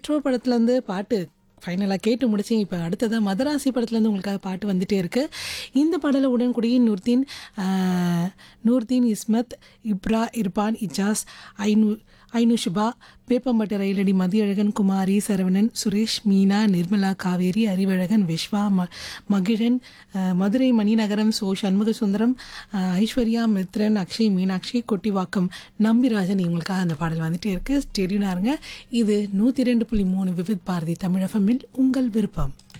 metro படத்துலேருந்து பாட்டு ஃபைனலாக கேட்டு முடிச்சிங்க இப்போ அடுத்ததாக மதராசி படத்துலேருந்து உங்களுக்காக பாட்டு வந்துட்டே இருக்கு இந்த பாடலை உடன்குடியே நூர்தீன் ஆஹ், நூர்தீன் இஸ்மத் இப்ரா இர்பான் இஜாஸ் ஐநூ ஐனுஷுபா வேப்பம்பட்டு ரயிலடி மதியழகன் குமாரி சரவணன் சுரேஷ் மீனா நிர்மலா காவேரி அறிவழகன் விஸ்வா ம மகிழன் ஆஹ், மதுரை மணிநகரம் சோ சண்முக சுந்தரம் ஆஹ், ஐஸ்வர்யா மித்ரன் அக்ஷய் மீனாட்சி கொட்டிவாக்கம் நம்பிராஜன் இவங்களுக்காக அந்த பாடல் வந்துட்டே இருக்கு ஸ்டெடியூனாருங்க இது நூற்றி ரெண்டு புள்ளி மூணு விவித் பாரதி தமிழகமில் உங்கள் விருப்பம்